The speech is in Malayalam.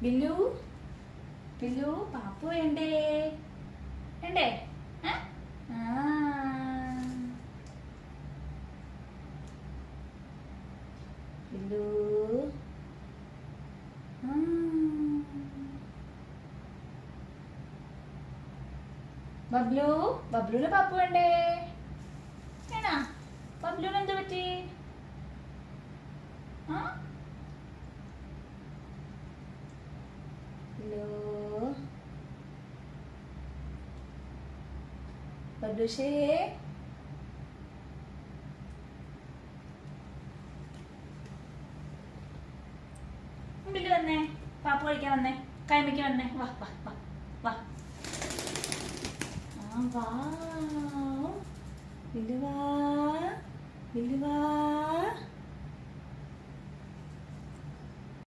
ബില്ലു ബില്ലു പാപ്പു വേണ്ടേ വേണ്ടേ ഏ? ആ. ബില്ലു ആ. ബബ്ലു ബബ്ലുവിന് പാപ്പു വേണ്ടേ വേണോ ബബ്ലുവിന് എന്ത് പറ്റി ആ ഹലോ ബബ്ലുഷേ ബില്ലു വന്നേ പാപ്പ കഴിക്കാൻ വന്നേ കൈമയ്ക്ക് വന്നേ വാ വാ വാ വാ ആ വാ ബില്ലു വാ ബില്ലു വാ